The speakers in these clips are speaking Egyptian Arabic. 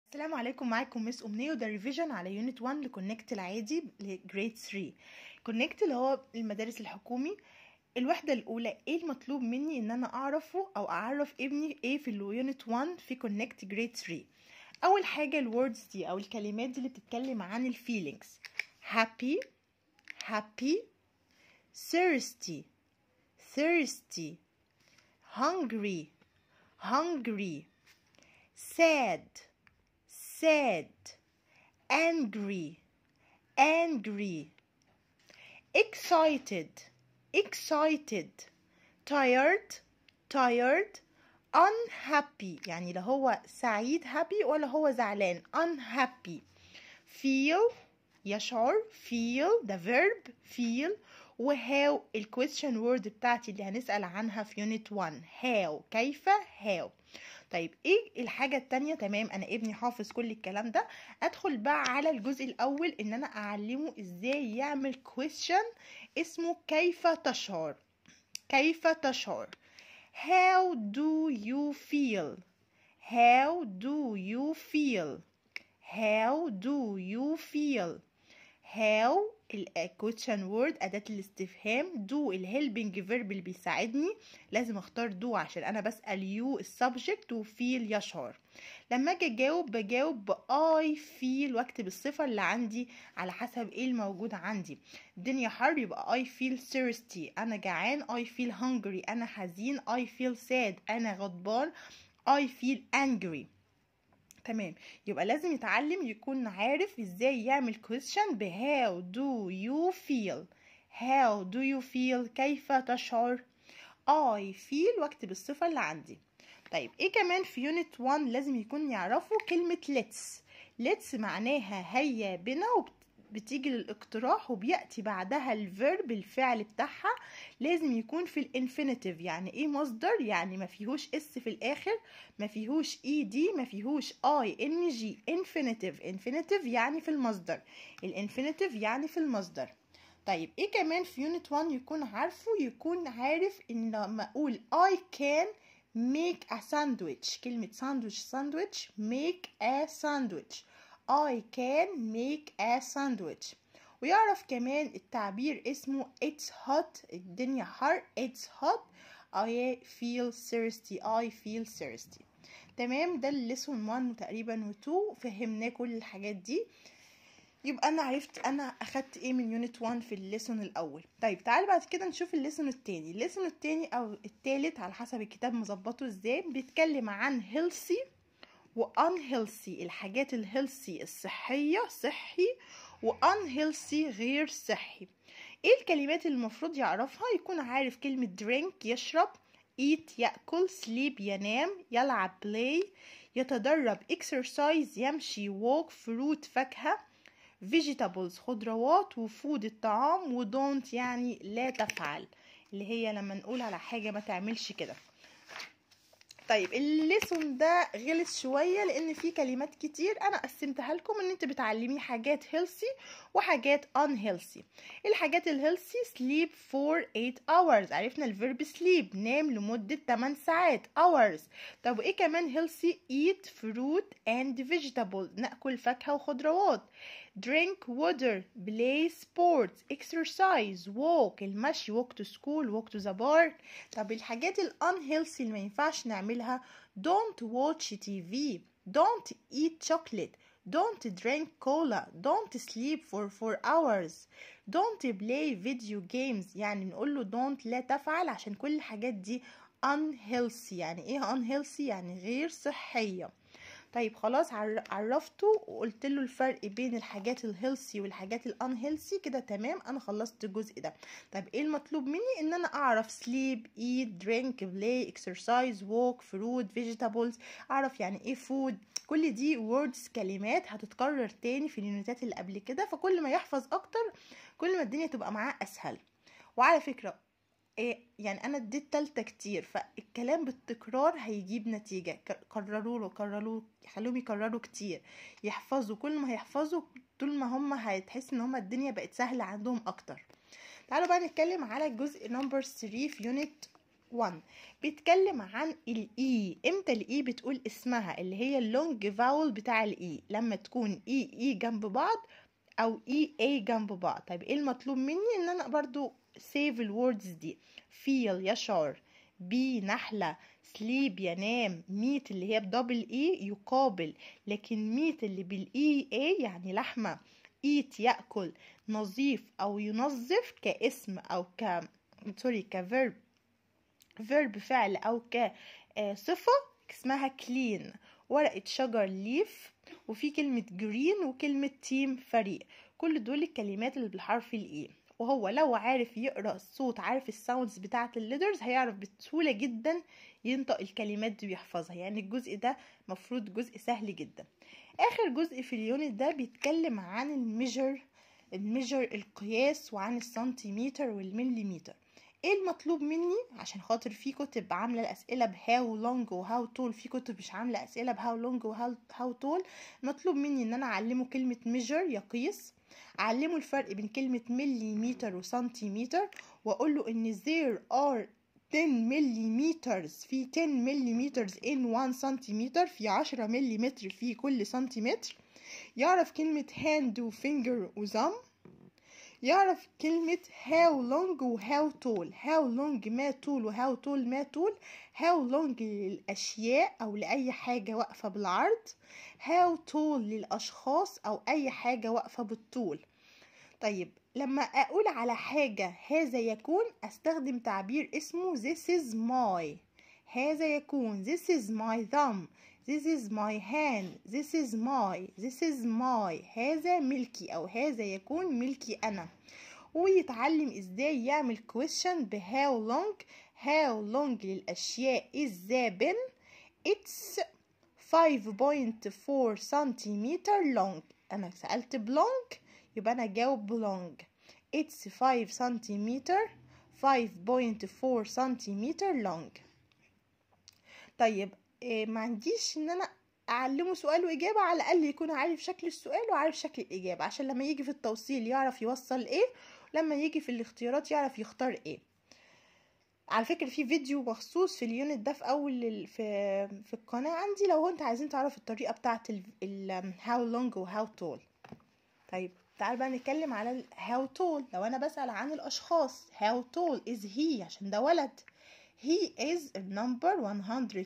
السلام عليكم معاكم مس أمنية وده ريفيجن على يونت 1 لكونكت العادي لجريد 3 كونكت اللي هو المدارس الحكومي الوحدة الأولى ايه المطلوب مني ان انا اعرفه او اعرف ابني ايه في اليونت 1 في كونكت جريد 3 اول حاجة الوردز دي او الكلمات دي اللي بتتكلم عن الفيلينجز happy happy thirsty thirsty hungry hungry sad sad angry angry excited excited tired tired unhappy يعني لا هو سعيد happy ولا هو زعلان unhappy feel يشعر feel ده verb feel وهاو الكويستشن وورد بتاعتي اللي هنسأل عنها في يونت 1 هاو كيف هاو طيب ايه الحاجة التانية تمام انا ابني حافظ كل الكلام ده ادخل بقى على الجزء الاول ان انا اعلمه ازاي يعمل كويستشن اسمه كيف تشعر كيف تشعر how do you feel how do you feel how do you feel how الكويشن وورد أداة الاستفهام do الهيلبنج فيرب اللي بيساعدني لازم اختار do عشان انا بسأل يو السبجكت وفيل يشعر لما اجي اجاوب بجاوب ب I feel واكتب الصفة اللي عندي على حسب ايه الموجود عندي الدنيا حر يبقى I feel thirsty انا جعان I feel hungry انا حزين I feel sad انا غضبان I feel angry تمام يبقى لازم يتعلم يكون عارف ازاي يعمل question ب how do you feel how do you feel كيف تشعر I feel واكتب الصفة اللي عندي طيب ايه كمان في يونت 1 لازم يكون يعرفوا كلمة let's let's معناها هيا بنا بتيجي للاقتراح وبيأتي بعدها الفيرب الفعل بتاعها لازم يكون في الانفينيتيف يعني ايه مصدر يعني ما فيهوش اس في الاخر ما فيهوش اي دي ما فيهوش اي ان جي انفينيتيف انفينيتيف يعني في المصدر الانفينيتيف يعني في المصدر طيب ايه كمان في يونت 1 يكون عارفه يكون عارف ان لما اقول I can make a sandwich كلمة ساندويتش ساندويتش make a sandwich I can make a sandwich ويعرف كمان التعبير اسمه it's hot الدنيا حر it's hot I feel thirsty I feel thirsty تمام ده الليسون 1 تقريبا و2 فهمناه كل الحاجات دي يبقى انا عرفت انا اخدت ايه من يونت 1 في الليسون الاول طيب تعال بعد كده نشوف الليسون التاني الليسون التاني او التالت على حسب الكتاب مظبطه ازاي بيتكلم عن healthy وانهيلثي الحاجات الهيلثي الصحية صحي وانهيلثي غير صحي ايه الكلمات اللي المفروض يعرفها يكون عارف كلمة drink يشرب eat يأكل sleep ينام يلعب play يتدرب exercise يمشي walk fruit فاكهة vegetables خضروات وفود الطعام ودونت يعني لا تفعل اللي هي لما نقول على حاجة ما تعملش كده طيب الليسون ده غلس شوية لان فيه كلمات كتير انا قسمتها لكم ان انت بتعلمي حاجات healthy وحاجات unhealthy الحاجات الهيلثي sleep for 8 hours عرفنا الفيرب sleep نام لمدة 8 ساعات hours طب وايه كمان healthy eat fruit and vegetables ناكل فاكهة وخضروات drink water play sports exercise walk المشي walk to school walk to the bar طب الحاجات ال unhealthy اللي ما ينفعش نعملها don't watch TV don't eat chocolate don't drink cola don't sleep for 4 hours don't play video games يعني نقول له don't لا تفعل عشان كل الحاجات دي unhealthy يعني ايه unhealthy يعني غير صحيه طيب خلاص عرفته وقلت له الفرق بين الحاجات الهيلثي والحاجات الانهيلثي كده تمام انا خلصت الجزء ده طب ايه المطلوب مني ان انا اعرف sleep eat drink play exercise walk fruit vegetables اعرف يعني ايه food كل دي words كلمات هتتكرر تاني في اليونتات اللي قبل كده فكل ما يحفظ اكتر كل ما الدنيا تبقى معاه اسهل وعلى فكره إيه يعني انا اديت تالتة كتير فالكلام بالتكرار هيجيب نتيجة كرروا له كرروا خلوهم يكرروا كتير يحفظوا كل ما هيحفظوا طول ما هم هتحس ان هم الدنيا بقت سهلة عندهم اكتر تعالوا بقى نتكلم على الجزء نمبر 3 في يونت 1 بيتكلم عن الاي امتى الاي بتقول اسمها اللي هي اللونج فاول بتاع الاي لما تكون اي اي جنب بعض او اي اي جنب بعض طيب ايه المطلوب مني ان انا برضو سيف الوردز دي فيل يشعر بي نحلة سليب ينام ميت اللي هي بدبل اي يقابل لكن ميت اللي بالاي اي يعني لحمة ايت يأكل نظيف او ينظف كاسم او ك سوري كفيرب فيرب فعل او كصفة اسمها كلين ورقة شجر ليف وفي كلمة جرين وكلمة تيم فريق كل دول الكلمات اللي بالحرف الاي وهو لو عارف يقرا الصوت عارف الساوندز بتاعه الليدرز هيعرف بسهوله جدا ينطق الكلمات دي ويحفظها يعني الجزء ده مفروض جزء سهل جدا اخر جزء في اليونت ده بيتكلم عن الميجر الميجر القياس وعن السنتيمتر والمليمتر ايه المطلوب مني عشان خاطر في كتب عامله الاسئله بهاو لونج وهاو طول في كتب مش عامله اسئله بهاو لونج وهاو طول مطلوب مني ان انا اعلمه كلمه ميجر يقيس اعلمه الفرق بين كلمه مليمتر وسنتيمتر واقول له ان there are 10 مليمترز في 10 مليمترز in 1 سنتيمتر في 10 مليمتر في كل سنتيمتر يعرف كلمة hand وfinger وزم يعرف كلمة how long و how tall how long ما طول و how tall ما طول how long للأشياء أو لأي حاجة واقفة بالعرض how tall للأشخاص أو أي حاجة واقفة بالطول طيب لما أقول على حاجة هذا يكون أستخدم تعبير اسمه this is my هذا يكون this is my thumb this is my hand this is my this is my هذا ملكي أو هذا يكون ملكي أنا ويتعلم ازاي يعمل question ب how long how long للأشياء is the pen it's 5.4 سنتيمتر long أنا سألت belong يبقى أنا جاوب belong it's 5 سنتيمتر 5.4 سنتيمتر long طيب إيه ما عنديش ان انا اعلمه سؤال واجابه على الاقل يكون عارف شكل السؤال وعارف شكل الاجابه عشان لما يجي في التوصيل يعرف يوصل ايه لما يجي في الاختيارات يعرف يختار ايه على فكرة في فيديو مخصوص في اليونت ده في اول ال... في في القناة عندي لو انت عايزين تعرف الطريقة بتاعة ال... ال... how long و how tall طيب تعال بقى نتكلم على ال how tall لو انا بسأل عن الاشخاص how tall is he عشان ده ولد he is number 100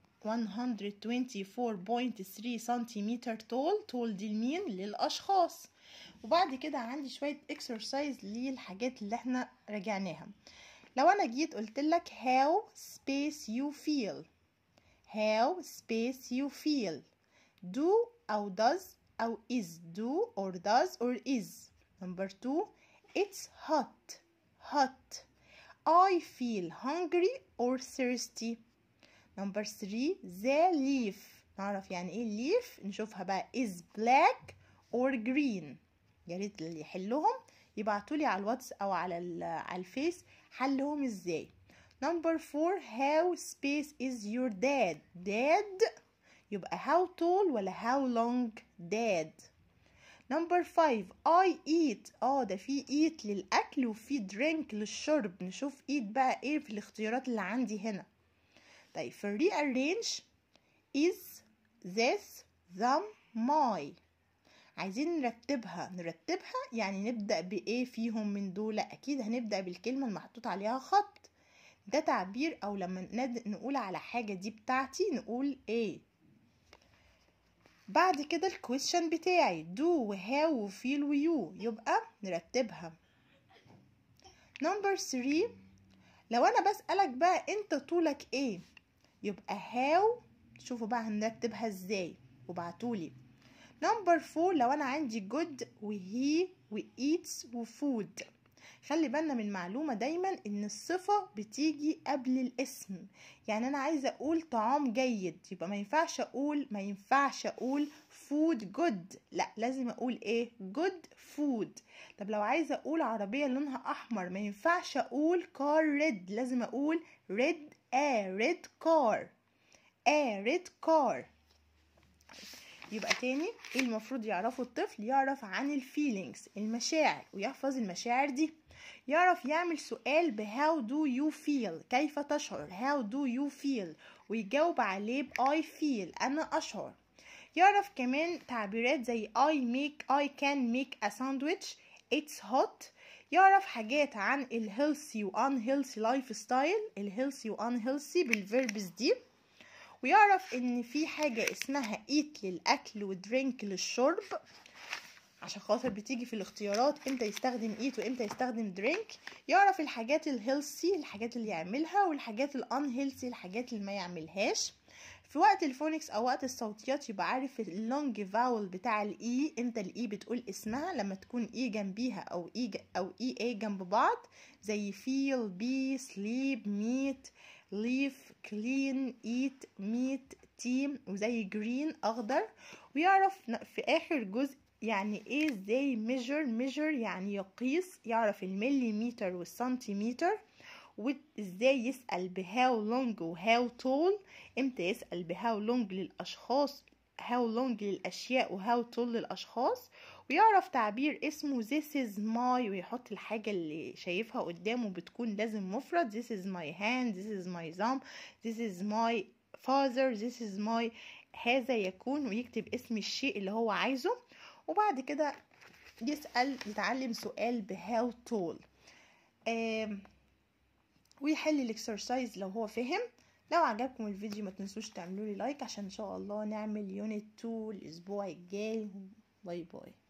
124.3 سنتيمتر طول طول دي لمين للأشخاص وبعد كده عندي شوية exercise للحاجات اللي احنا رجعناها لو انا جيت قلت لك how space you feel how space you feel do أو does أو is do or does or is number two it's hot hot I feel hungry or thirsty number three the leaf نعرف يعني ايه leaf نشوفها بقى is black or green يا ريت اللي يحلهم يبعتولي على الواتس او على على الفيس حلهم ازاي number four how space is your dad dad يبقى how tall ولا how long dad number five I eat اه ده في eat للأكل وفي drink للشرب نشوف eat بقى ايه في الاختيارات اللي عندي هنا طيب في rearrange is this them my عايزين نرتبها نرتبها يعني نبدأ بإيه فيهم من دول أكيد هنبدأ بالكلمة المحطوط عليها خط ده تعبير أو لما نقول على حاجة دي بتاعتي نقول إيه بعد كده الكويشن بتاعي do وهاو وفيل ويو يبقى نرتبها نمبر 3 لو انا بسألك بقى انت طولك ايه يبقى هاو شوفوا بقى هنرتبها ازاي وبعتولي نمبر 4 لو انا عندي جود وهي وايتس وفود خلي بالنا من معلومة دايما ان الصفة بتيجي قبل الاسم يعني انا عايزة اقول طعام جيد يبقى ما ينفعش اقول ما ينفعش اقول فود جود لا لازم اقول ايه جود فود طب لو عايزة اقول عربية لونها احمر ما ينفعش اقول كار ريد لازم اقول ريد ا ريد كار ا ريد كار يبقى تاني ايه المفروض يعرفه الطفل يعرف عن الفيلينجز المشاعر ويحفظ المشاعر دي يعرف يعمل سؤال ب how do you feel كيف تشعر how do you feel ويجاوب عليه ب I feel أنا أشعر يعرف كمان تعبيرات زي I make I can make a sandwich it's hot يعرف حاجات عن ال healthy و unhealthy lifestyle ال healthy و unhealthy بالفيربس دي ويعرف ان في حاجة اسمها eat للأكل و drink للشرب عشان خاطر بتيجي في الاختيارات امتى يستخدم eat وامتى يستخدم drink يعرف الحاجات الهيلثي الحاجات اللي يعملها والحاجات الانهيلثي الحاجات اللي ما يعملهاش في وقت الفونكس او وقت الصوتيات يبقى عارف اللونج فاول بتاع الاي امتى الاي بتقول اسمها لما تكون اي جنبيها او اي او اي اي جنب بعض زي feel be sleep meet leave clean eat meet team وزي green اخضر ويعرف في اخر جزء يعني ايه ازاي measure measure يعني يقيس يعرف المليمتر والسنتيمتر وازاي يسأل ب how long و how tall امتى يسأل ب how long للأشخاص how long للأشياء و how tall للأشخاص ويعرف تعبير اسمه this is my ويحط الحاجة اللي شايفها قدامه بتكون لازم مفرد this is my hand this is my thumb this is my father this is my هذا يكون ويكتب اسم الشيء اللي هو عايزه وبعد كده يسأل يتعلم سؤال ب how tall آم ويحل الاكسرسايز لو هو فهم لو عجبكم الفيديو ما تنسوش تعملوا لي لايك عشان ان شاء الله نعمل يونت 2 الاسبوع الجاي باي باي